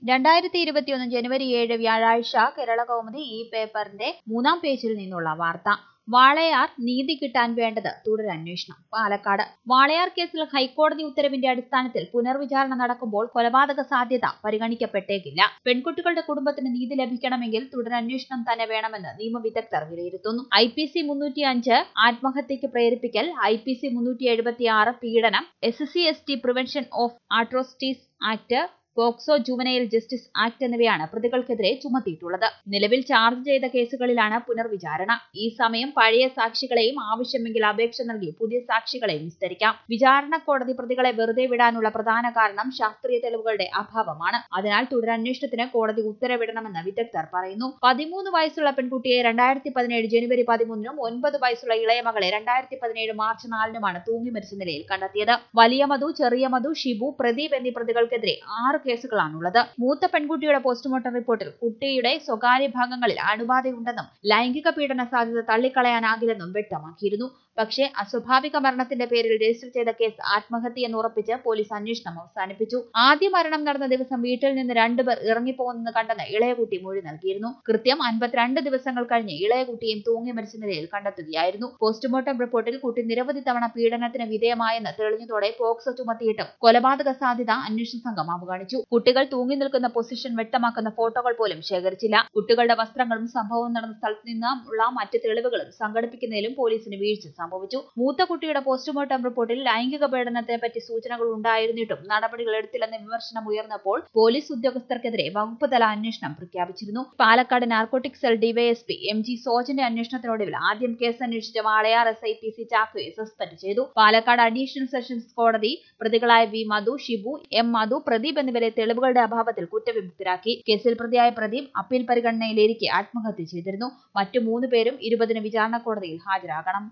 രണ്ടായിരത്തി ഇരുപത്തിയൊന്ന് ജനുവരി ഏഴ് വ്യാഴാഴ്ച കേരള കൗമുദി ഈ പേപ്പറിന്റെ മൂന്നാം പേജിൽ നിന്നുള്ള വാർത്ത വാളയാർ നീതി കിട്ടാൻ വേണ്ടത് തുടരന്വേഷണം പാലക്കാട് വാളയാർ കേസിൽ ഹൈക്കോടതി ഉത്തരവിന്റെ അടിസ്ഥാനത്തിൽ പുനർവിചാരണ നടക്കുമ്പോൾ കൊലപാതക സാധ്യത പരിഗണിക്കപ്പെട്ടേക്കില്ല പെൺകുട്ടികളുടെ കുടുംബത്തിന് നീതി ലഭിക്കണമെങ്കിൽ തുടരന്വേഷണം തന്നെ വേണമെന്ന് നിയമവിദഗ്ധർ വിലയിരുത്തുന്നു ഐ പി സി മുന്നൂറ്റി അഞ്ച് ആത്മഹത്യക്ക് പ്രേരിപ്പിക്കൽ ഐ പി സി മുന്നൂറ്റി എഴുപത്തി ആറ് പീഡനം S C S T prevention of atrocities act POCSO juvenile justice act എന്നിവയാണ് പ്രതികൾക്കെതിരെ ചുമത്തിയിട്ടുള്ളത് നിലവിൽ ചാർജ് ചെയ്ത കേസുകളിലാണ് പുനർവിചാരണ ഈ സമയം പഴയ സാക്ഷികളെയും ആവശ്യമെങ്കിൽ അപേക്ഷ നൽകി പുതിയ സാക്ഷികളെയും വിസ്തരിക്കാം വിചാരണ കോടതി പ്രതികളെ വെറുതെ വിടാനുള്ള പ്രധാന കാരണം ശാസ്ത്രീയ തെളിവുകളുടെ അഭാവമാണ് അതിനാൽ തുടരന്വേഷണത്തിന് കോടതി ഉത്തരവിടണമെന്ന് വിദഗ്ധർ പറയുന്നു പതിമൂന്ന് വയസ്സുള്ള പെൺകുട്ടിയെ രണ്ടായിരത്തി പതിനേഴ് ജനുവരി പതിമൂന്നിനും ഒൻപത് വയസ്സുള്ള ഇളയ മകളെ രണ്ടായിരത്തി പതിനേഴ് മാർച്ച് നാലിനുമാണ് തൂങ്ങി മരിച്ച നിലയിൽ കണ്ടെത്തിയത് വലിയ മധു ചെറിയ മധു ഷിബു പ്രദീപ് എന്നീ പ്രതികൾക്കെതിരെ ആറ് കേസുകളാണുള്ളത് മൂത്ത പെൺകുട്ടിയുടെ പോസ്റ്റ്മോർട്ടം റിപ്പോർട്ടിൽ കുട്ടിയുടെ സ്വകാര്യ ഭാഗങ്ങളിൽ അണുബാധയുണ്ടെന്നും ലൈംഗിക പീഡന സാധ്യത തള്ളിക്കളയാനാകില്ലെന്നും വ്യക്തമാക്കിയിരുന്നു പക്ഷേ അസ്വാഭാവിക മരണത്തിന്റെ പേരിൽ രജിസ്റ്റർ ചെയ്ത കേസ് ആത്മഹത്യയെന്ന് ഉറപ്പിച്ച് പോലീസ് അന്വേഷണം അവസാനിപ്പിച്ചു ആദ്യ മരണം നടന്ന ദിവസം വീട്ടിൽ നിന്ന് രണ്ടുപേർ ഇറങ്ങിപ്പോകുന്നത് കണ്ടെന്ന് ഇളയകുട്ടി മൊഴി നൽകിയിരുന്നു കൃത്യം അൻപത്തിരണ്ട് ദിവസങ്ങൾ കഴിഞ്ഞ് ഇളയകുട്ടിയും തൂങ്ങി മരിച്ച നിലയിൽ കണ്ടെത്തുകയായിരുന്നു പോസ്റ്റ്മോർട്ടം റിപ്പോർട്ടിൽ കുട്ടി നിരവധി തവണ പീഡനത്തിന് വിധേയമായെന്ന് തെളിഞ്ഞതോടെ പോക്സോ ചുമത്തിയിട്ടും കൊലപാതക സാധ്യത അന്വേഷണ സംഘം അവഗണിച്ചു കുട്ടികൾ തൂങ്ങി നിൽക്കുന്ന പൊസിഷൻ വ്യക്തമാക്കുന്ന ഫോട്ടോകൾ പോലും ശേഖരിച്ചില്ല കുട്ടികളുടെ വസ്ത്രങ്ങളും സംഭവം നടന്ന സ്ഥലത്ത് നിന്നുള്ള മറ്റ് തെളിവുകളും സംഘടിപ്പിക്കുന്നതിലും പോലീസിന് വീഴ്ച സംഭവിച്ചു മൂത്ത കുട്ടിയുടെ പോസ്റ്റ്മോർട്ടം റിപ്പോർട്ടിൽ ലൈംഗിക പീഡനത്തെ പറ്റി സൂചനകൾ ഉണ്ടായിരുന്നിട്ടും നടപടികൾ എടുത്തില്ലെന്ന വിമർശനം ഉയർന്നപ്പോൾ പോലീസ് ഉദ്യോഗസ്ഥർക്കെതിരെ വകുപ്പ് തല അന്വേഷണം പ്രഖ്യാപിച്ചിരുന്നു Palakkad narcotic cell DySP M G സോജന്റെ അന്വേഷണത്തിനൊടുവിൽ ആദ്യം കേസ് അന്വേഷിച്ച Walayar S I P C ചാക്കോയെ സസ്പെൻഡ് ചെയ്തു പാലക്കാട് അഡീഷണൽ സെഷൻസ് കോടതി പ്രതികളായ വി മധു ഷിബു എം മധു പ്രദീപ് എന്നിവരെ തെളിവുകളുടെ അഭാവത്തിൽ കുറ്റവിമുക്തരാക്കി കേസിൽ പ്രതിയായ പ്രദീപ് അപ്പീൽ പരിഗണനയിലിരിക്കെ ആത്മഹത്യ ചെയ്തിരുന്നു മറ്റു മൂന്ന് പേരും ഇരുപതിന് വിചാരണ കോടതിയിൽ ഹാജരാകണം